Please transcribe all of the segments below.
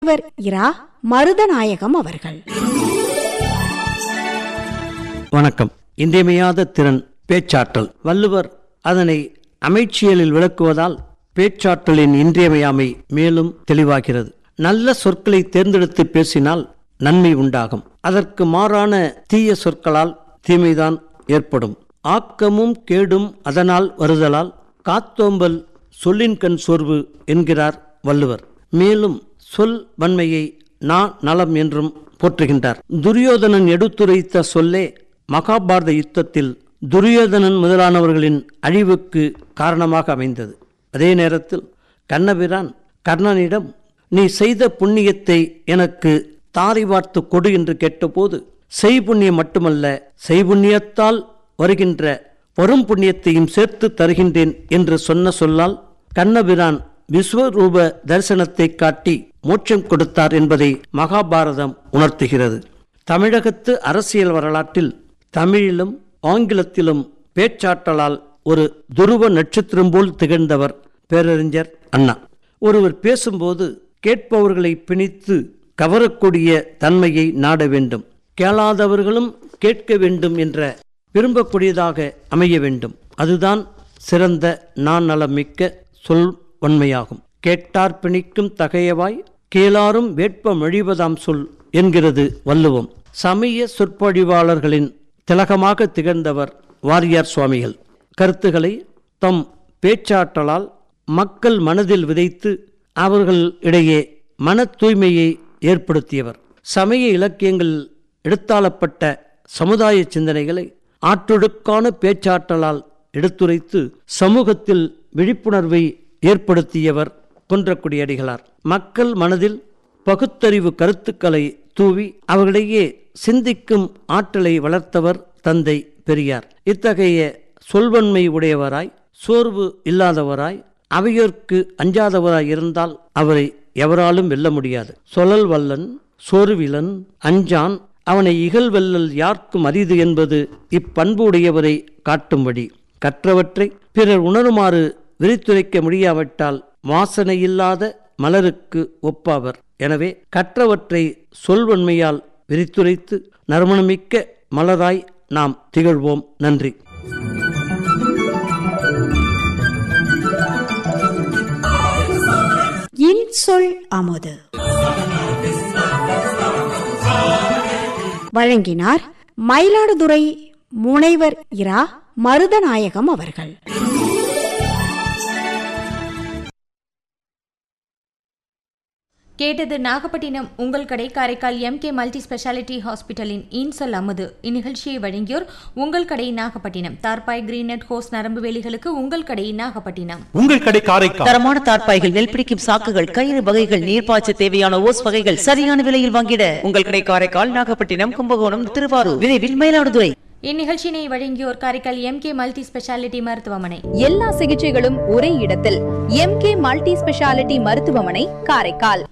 இவர் இரா மருதநாயகம் அவர்கள் வணக்கம் இன்றியமையாத திறன் பேச்சாற்றல் வள்ளுவர் அதனை அமைச்சியலில் விளக்குவதால் பேச்சாற்றலின் இன்றியமையாமை மேலும் தெளிவாகிறது நல்ல சொற்களை தேர்ந்தெடுத்து பேசினால் நன்மை உண்டாகும் அதற்கு மாறான தீய சொற்களால் தீமைதான் ஏற்படும் ஆக்கமும் கேடும் அதனால் வருதலால் காத்தோம்பல் சொல்லின் கண் சோர்வு என்கிறார் வள்ளுவர் மேலும் சொல் வன்மையை நா நலம் என்றும் போற்றுகின்றார் துரியோதனன் எடுத்துரைத்த சொல்லே மகாபாரத யுத்தத்தில் துரியோதனன் முதலானவர்களின் அழிவுக்கு காரணமாக அமைந்தது அதே நேரத்தில் கண்ணபிரான் கர்ணனிடம் நீ செய்த புண்ணியத்தை எனக்கு தாரை வார்த்து கொடு என்று கேட்டபோது செய்புண்ணியம் மட்டுமல்ல செய்புண்ணியத்தால் வருகின்ற வரும் புண்ணியத்தையும் சேர்த்து தருகின்றேன் என்று சொன்ன சொல்லால் கண்ணபிரான் விஸ்வரூப தரிசனத்தை காட்டி மோட்சம் கொடுத்தார் என்பதை மகாபாரதம் உணர்த்துகிறது தமிழகத்து அரசியல் வரலாற்றில் தமிழிலும் ஆங்கிலத்திலும் பேச்சாற்றலால் ஒரு துருவ நட்சத்திரம் போல் திகழ்ந்தவர் பேரறிஞர் அண்ணா ஒருவர் பேசும்போது கேட்பவர்களை பிணித்து கவரக்கூடிய தன்மையை நாட வேண்டும் கேளாதவர்களும் கேட்க வேண்டும் என்ற விரும்பக்கூடியதாக அமைய வேண்டும் அதுதான் சிறந்த நான் நலமிக்க சொல் உண்மையாகும் கேட்டார் பிணிக்கும் தகையவாய் கேளாரும் வேட்ப மொழிவதாம் சொல் என்கிறது வள்ளுவம் சமய சொற்பொழிவாளர்களின் திலகமாக திகழ்ந்தவர் வாரியார் சுவாமிகள் கருத்துக்களை தம் பேச்சாற்றலால் மக்கள் மனதில் விதைத்து அவர்கள் இடையே மன தூய்மையை ஏற்படுத்தியவர் சமய இலக்கியங்களில் எடுத்தாளப்பட்ட சமுதாய சிந்தனைகளை ஆற்றொடுக்கான பேச்சாற்றலால் எடுத்துரைத்து சமூகத்தில் விழிப்புணர்வை ஏற்படுத்தியவர் குன்றக்குடியடிகளார் மக்கள் மனதில் பகுத்தறிவு கருத்துக்களை தூவி அவர்களிடையே சிந்திக்கும் ஆற்றலை வளர்த்தவர் தந்தை பெரியார் இத்தகைய சொல்வன்மை உடையவராய் சோர்வு இல்லாதவராய் அவையோர்க்கு அஞ்சாதவராய் இருந்தால் அவரை எவராலும் வெல்ல முடியாது சொலல் வல்லன் சோர்விலன் அஞ்சான் அவனை இகழ்வெல்லல் யார்க்கும் அரிது என்பது இப்பண்பு உடையவரை காட்டும்படி கற்றவற்றை பிறர் உணருமாறு விரித்துரைக்க முடியாவிட்டால் வாசனையில்லாத மலருக்கு ஒப்பாவர் எனவே கற்றவற்றை சொல்வன்மையால் விரித்துரைத்து நறுமணமிக்க மலராய் நாம் திகழ்வோம் நன்றி இன்சொல் அமுது வழங்கினார் மயிலாடுதுறை முனைவர் இரா மருதநாயகம் அவர்கள் கேட்டது நாகப்பட்டினம் உங்கள் கடை காரைக்கால் எம்கே மல்டி ஸ்பெஷாலிட்டி ஹாஸ்பிட்டலின் இன்சொல் அமுது இந்நிகழ்ச்சியை வழங்கியோர் உங்கள் கடை நாகப்பட்டினம் தார்பாய் கிரீனட் ஹோஸ் நரம்பு வேலிகளுக்கு உங்கள் கடை நாகப்பட்டினம் உங்கள் கடை காரைக்கால் தரமான தார்ப்பாய்கள் நெல் பிடிக்கும் சாக்குகள் கயிறு வகைகள் நீர்ப்பாய்ச்ச தேவையான ஓஸ் வகைகள் சரியான விலையில் வாங்கிட உங்கள் கடை காரைக்கால் நாகப்பட்டினம் கும்பகோணம் திருவாரூர் விரைவில் மயிலாடுதுறை இந்நிகழ்ச்சியினை வழங்கியோர் காரைக்கால் எம்கே மல்டி ஸ்பெஷாலிட்டி மருத்துவமனை எல்லா சிகிச்சைகளும் ஒரே இடத்தில் எம்கே மல்டி ஸ்பெஷாலிட்டி மருத்துவமனை காரைக்கால்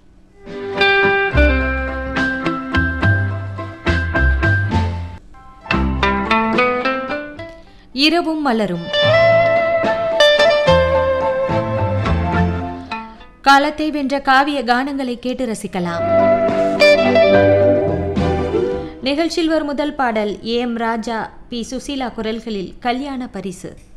இரவும் மலரும் காலத்தை வென்ற காவிய கானங்களை கேட்டு ரசிக்கலாம் நிகழ்ச்சியில் வரும் முதல் பாடல் A M Raja P Susheela குரல்களில் கல்யாண பரிசு